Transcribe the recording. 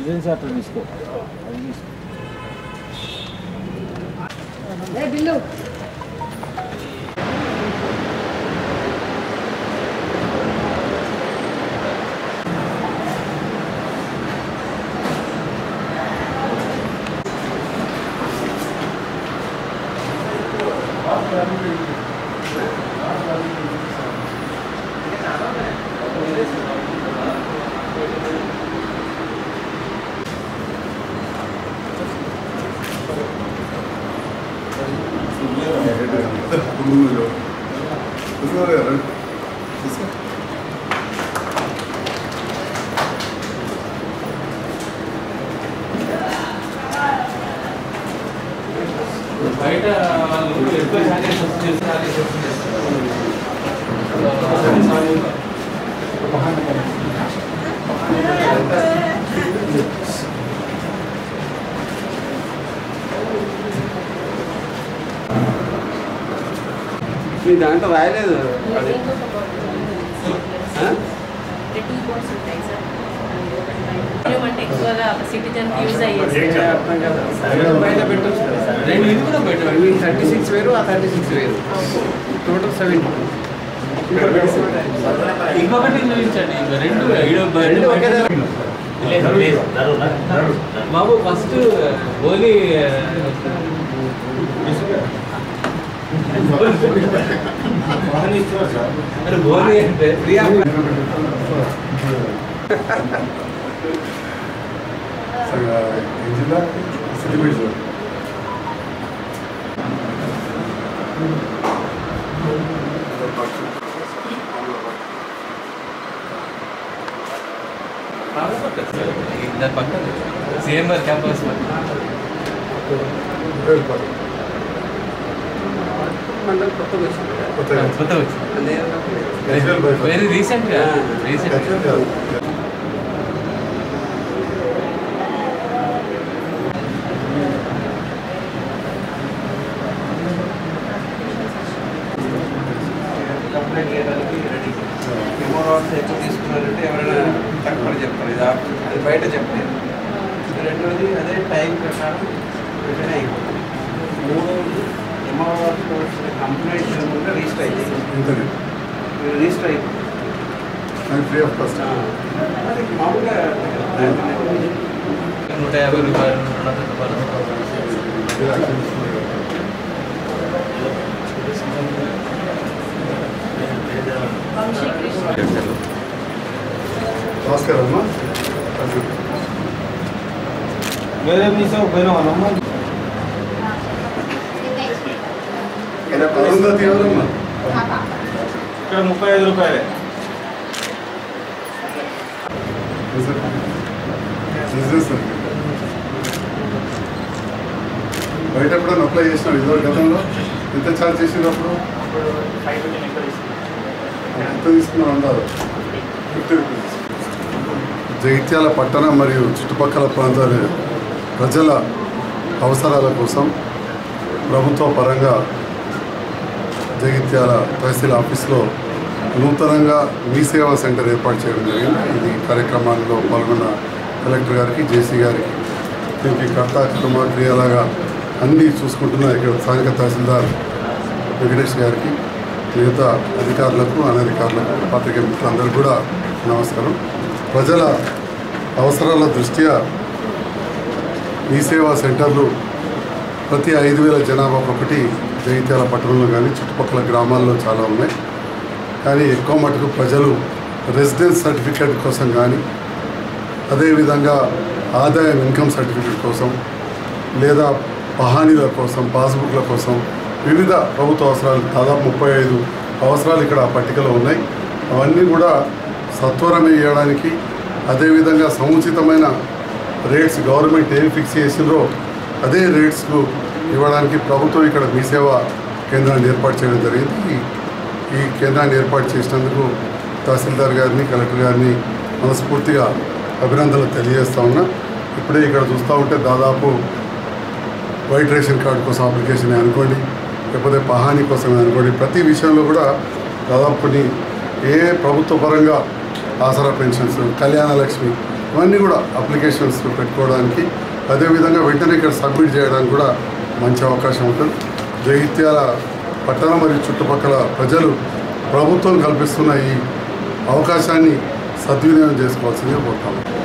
Agency అట్లా తీసుకో అది తీసుకో బయట వాళ్ళు ఎక్కువ శానిటైజేషన్ చేసి శానిటైజేషన్ మీ దాంట్లో రాయలేదు అది ఆ? టీ కోర్స్ ఉంటాయి సార్ అంటే ఎక్కువగా సిటిజన్ యూజ్ అయ్యేది ఏ అర్థం కాదు. రెండు బయట పెట్టొచ్చు కదా సార్. రెండు ఇది కూడా బయట మీ థర్టీ సిక్స్ వేరు ఆ థర్టీ సిక్స్ వేరు టోటల్ సెవెంటీ ఇంకొకటి చూపించండి ఇంకా రెండు ఈడ రెండు ఒకే బయట దగ్గర. బాబు ఫస్ట్ హోలీ అరే హోలీ అంటే ఫ్రీ ఆఫ్ జిల్లా సిద్దిపేట జిల్లా దాని పక్కన సిఎంఆర్ క్యాంపస్ మండలం కొత్తగా వచ్చింది కదా. కొత్తగా కొత్త వచ్చింది అదే గజ్వేల్ బైపాస్. వెరీ రీసెంట్ గా రీసెంట్ గజ్వేల్ కాదు. కంప్లైంట్ చేయడానికి రెడీ కెమోరాల్స్ ఎక్కువ తీసుకున్నారంటే ఎవరైనా తక్కువ చెప్తారు ఇది ఆప్- అది బయట చెప్పలేదు రెండోది అదే టైం ప్రకారం వెంటనే అయిపోతుంది మూడోది కెమోరాల్స్ వచ్చిన కంప్లైంట్ చేయకుండా రిజిస్టర్ అయింది ఇంతనే రిజిస్టర్ అయిపోతుంది అండ్ ఫ్రీ ఆఫ్ కాస్ట్ అది మామూలుగా నూట యాభై రూపాయలు రెండు వందల రూపాయలు వంశీకృష్ణ నమస్కారం అమ్మా వేరే మీసో పోయినా అమ్మ అరుంధతి ఎవరమ్మా ఇక్కడ ముప్పై ఐదు రూపాయలే బిజినెస్ అండి బయట ఎప్పుడైనా అప్లై చేసినావు ఇదివరకు గతంలో ఎంత ఛార్జ్ చేసినప్పుడు ఎంత తీసుకున్నావు అందారు ఫిఫ్టీ రూపీస్ జగిత్యాల పట్టణ మరియు చుట్టుపక్కల ప్రాంతాల ప్రజల అవసరాల కోసం ప్రభుత్వ పరంగా జగిత్యాల తహసీల్ ఆఫీస్లో నూతనంగా మీ సేవా సెంటర్ ఏర్పాటు చేయడం జరిగింది ఇది కార్యక్రమాల్లో పాల్గొన్న కలెక్టర్ గారికి జేసీ గారికి దీనికి కర్త కర్మ క్రియలాగా అన్నీ చూసుకుంటున్న ఇక్కడ స్థానిక తహసీల్దార్ వెంకటేష్ గారికి మిగతా అధికారులకు అనధికారులకు పత్రిక మిత్రులందరికీ కూడా నమస్కారం ప్రజల అవసరాల దృష్ట్యా మీ సేవా సెంటర్లు ప్రతి ఐదు వేల జనాభాకు ఒకటి జగిత్యాల పట్టణంలో కానీ చుట్టుపక్కల గ్రామాల్లో చాలా ఉన్నాయి కానీ ఎక్కువ మటుకు ప్రజలు రెసిడెన్స్ సర్టిఫికేట్ కోసం కానీ అదేవిధంగా ఆదాయం ఇన్కమ్ సర్టిఫికేట్ కోసం లేదా పహానీల కోసం పాస్బుక్ల కోసం వివిధ ప్రభుత్వ అవసరాలు దాదాపు ముప్పై ఐదు అవసరాలు ఇక్కడ ఆ పట్టికలో ఉన్నాయి అవన్నీ కూడా సత్వరం ఇవ్వడానికి అదేవిధంగా సముచితమైన రేట్స్ గవర్నమెంట్ ఏం ఫిక్స్ చేసిందో అదే రేట్స్కు ఇవ్వడానికి ప్రభుత్వం ఇక్కడ మీ సేవా కేంద్రాన్ని ఏర్పాటు చేయడం జరిగింది ఈ- ఈ కేంద్రాన్ని ఏర్పాటు చేసినందుకు తహసీల్దార్ గారిని కలెక్టర్ గారిని మనస్ఫూర్తిగా అభినందనలు తెలియజేస్తా ఉన్నా ఇప్పుడే ఇక్కడ చూస్తూ ఉంటే దాదాపు వైట్ రేషన్ కార్డు కోసం అప్లికేషన్ అనుకోండి లేకపోతే పహానీ కోసం అనుకోండి ప్రతి విషయంలో కూడా దాదాపు కొన్ని ఏ ప్రభుత్వ పరంగా ఆసరా పెన్షన్స్ కళ్యాణ లక్ష్మి ఇవన్నీ కూడా అప్లికేషన్స్ పెట్టుకోవడానికి అదేవిధంగా వెంటనే ఇక్కడ సబ్మిట్ చేయడానికి కూడా మంచి అవకాశం ఉంటుంది జగిత్యాల పట్టణం మరియు చుట్టుపక్కల ప్రజలు ప్రభుత్వం కల్పిస్తున్న ఈ అవకాశాన్ని సద్వినియోగం చేసుకోవాల్సిందిగా కోరుతాము